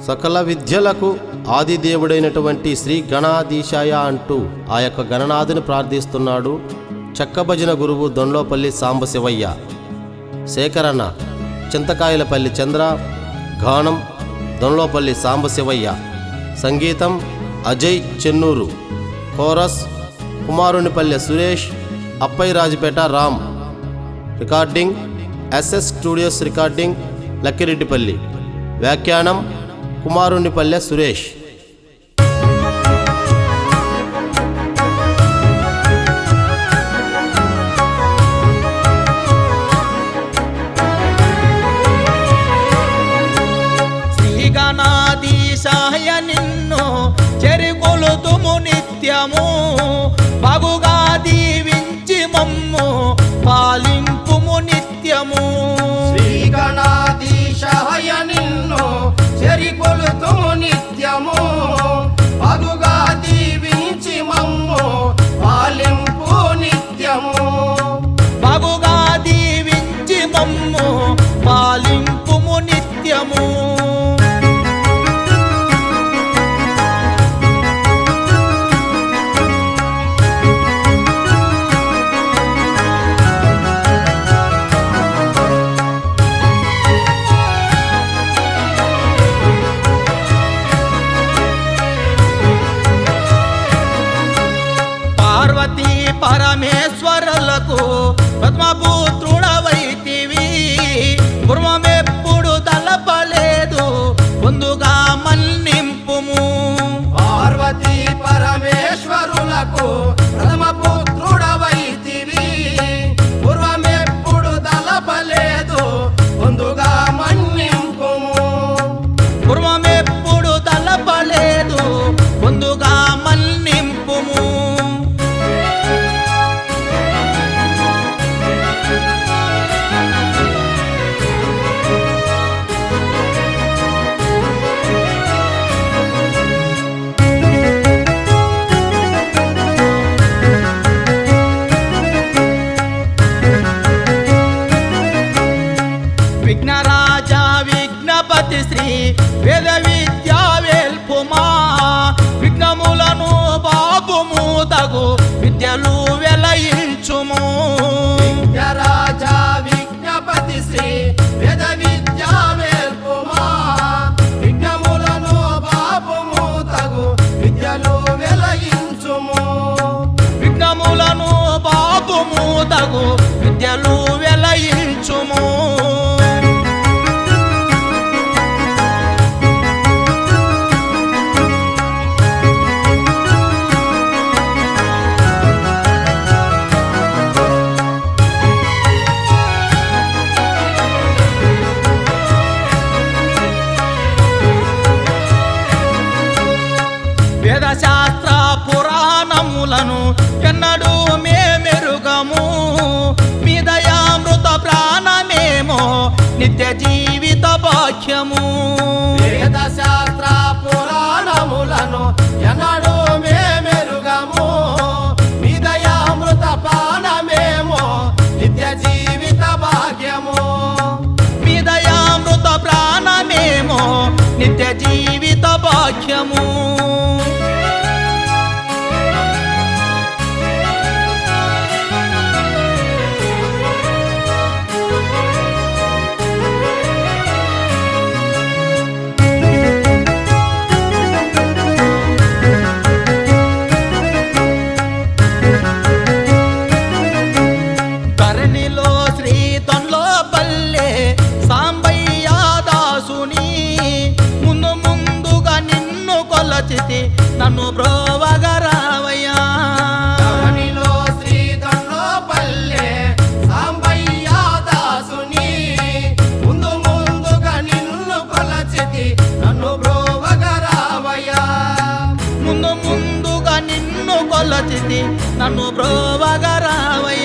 సకల విద్యలకు ఆది దేవుడైనటువంటి శ్రీ గణాధీశాయ అంటూ ఆ యొక్క గణనాథుని ప్రార్థిస్తున్నాడు చెక్కభజన గురువు దొండ్లోపల్లి సాంబశివయ్య శేఖరన్న చింతకాయలపల్లి చంద్ర గానం దొండ్లోపల్లి సాంబశివయ్య సంగీతం Ajay Chennur chorus Kumarunipalle Suresh Appairajupeta Ram recording S S studios recording Lakkireddipalli వ్యాఖ్యానం కుమారునిపల్లె సురేష్ శ్రీగణాధీశాయ నిన్ను చెరికొలుతుము నిత్యము బగుగా దీవించి మమ్ము పాలింపుము నిత్యము శ్రీగణాధీశాయ నిన్ను చెరికొలుతూ నిత్యము పగుగా దీవించి మమ్ము పాలింపు నిత్యము బగుగా దీవించి మమ్ము పాలింపుము నిత్యము పార్వతీ పరమేశ్వరులకు పద్మపుత్రుడవైతివి పూర్వమెప్పుడు తలపలేదు ముందుగా మన్నింపుము పార్వతీ పరమేశ్వరులకు ప్రథమ పుత్రుడవైతివి పూర్వమెప్పుడు దళపలేదు ముందుగా మన్నింపుము పూర్వమెప్పుడు తలపలేదు ముందుగా మన్నింపుము విఘ్నరాజా విఘ్నపతి శ్రీ వేద విద్యా వేల్పుమా విఘ్నములను బాబుము తగు విద్యలు వెలయించుము రాజా విజ్ఞపతి శ్రీ వేద విద్యా వేల్పుమా విఘ్నములను బాపుము తగు విద్యలు వెలయించుము విఘ్నములను బాబుము తగు విద్యలు వెలయించుము వేదశాస్త్ర పురాణములను ఎన్నడూ మేమెరుగము మీ దయామృత ప్రాణమేమో నిత్య జీవిత భాగ్యము వేద శాస్త్ర పురాణములను ఎన్నడూ మేమెరుగము మీ దయామృత పానమేమో నిత్య జీవిత భాగ్యము మీ దయామృత ప్రాణమేమో నిత్య జీవిత భాగ్యము ధరణిలో శ్రీ తొన్లో పల్లె సాంబయ్య దాసుని ముందు ముందుగా నిన్ను కొలచితి నన్ను బ్రోవగరావయ్యా ధవనిలో శ్రీదండో పల్లె సాంబయ్య దాసుని ముందు ముందుగా నిన్ను కొలచితి నన్ను బ్రోవగరావయ్యా ముందు ముందుగా నిన్ను కొలచితి నన్ను బ్రోవగరావయ్యా